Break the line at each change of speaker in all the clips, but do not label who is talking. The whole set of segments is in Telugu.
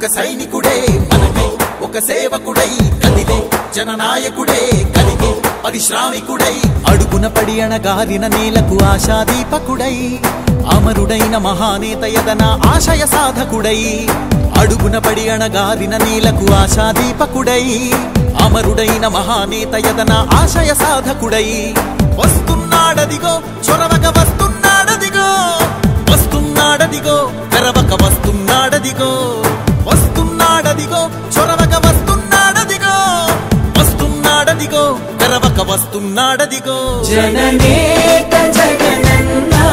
ఒక సైనికుడే మనకై ఒక సేవకుడై కదిలే జననాయకుడే కలిగే పరిశ్రామికుడై అడుగున పడి అణగారిన నేలకు ఆశాదీపకుడై అమరుడైన మహానేత యదన ఆశయ సాధకుడై అడుగున పడి అణగారిన నేలకు ఆశాదీపకుడై అమరుడైన మహానేత యదన ఆశయ సాధకుడై వస్తున్నాడదిగో చొరవక వస్తున్నాడదిగో వస్తున్నాడదిగో తెరవక వస్తున్నాడదిగో వస్తున్నాడదిగో చొరవక వస్తున్నాడదిగో వస్తున్నాడదిగో తెరవక వస్తున్నాడదిగో
జననేత జగనన్నా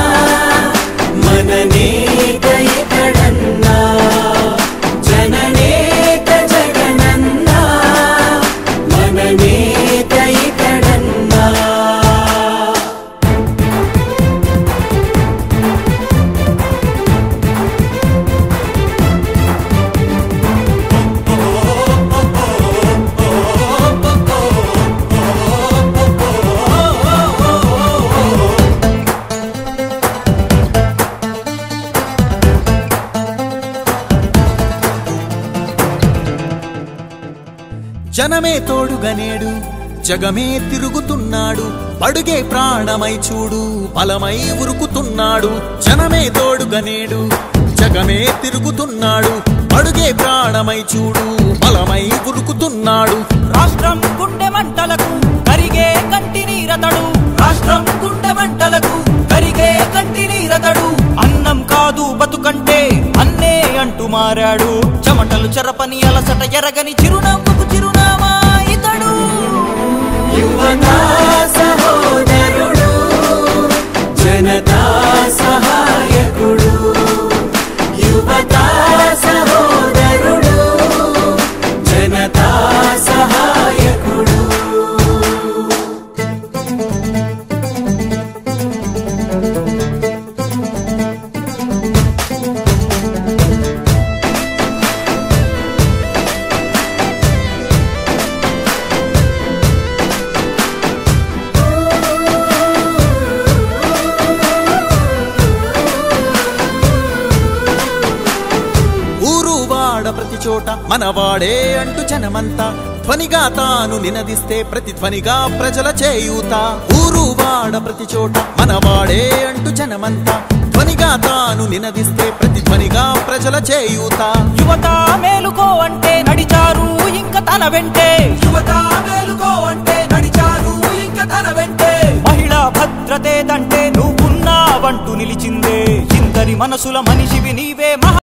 మననేత ఇతడన్నా జననేత జగనన్నా మననేత ఇతడన్నా
జనమే తోడుగా నేడు జగమే తిరుగుతున్నాడు అడుగే ప్రాణమై చూడు బలమై ఉరుకుతున్నాడు జనమే తోడుగా నేడు జగమే తిరుగుతున్నాడు అడుగే ప్రాణమై చూడు బలమై ఉరుకుతున్నాడు
రాష్ట్రం గుండె మంటలకు కరిగే కంటి నీరతడు రాష్ట్రం గుండె మంటలకు కరిగే కంటి నీరతడు అన్నం కాదు బతుకంటే అన్నే అంటూ మారాడు చెమటలు చెరపని అలసట ఎరగని చిరునవ్వుకు చిరునామా ఇతడు
యువతా సహోదరుడు జనతా సహాయకుడు యువతా సహోదరుడు జనతా సహాయకుడు
ఊరు వాడ ప్రతి చోట మనవాడే అంటూ జనమంతా ధ్వనిగా తాను నినదిస్తే ప్రతి ధ్వనిగా ప్రజల చేయూత ఊరు వాడ ప్రతి చోట మనవాడే అంటూ జనమంతా ధ్వనిగా తాను నినదిస్తే ప్రతి ధ్వనిగా ప్రజల చేయూత
యువత మేలుకో అంటే నడిచారు ఇంకా తన వెంటే యువత మేలుకో అంటే నడిచారు ఇంకా తన వెంటే మహిళా భద్రతే దంటే నువ్వున్నావంటూ నిలిచిందే ఇందరి మనసుల మనిషివి నీవే మహా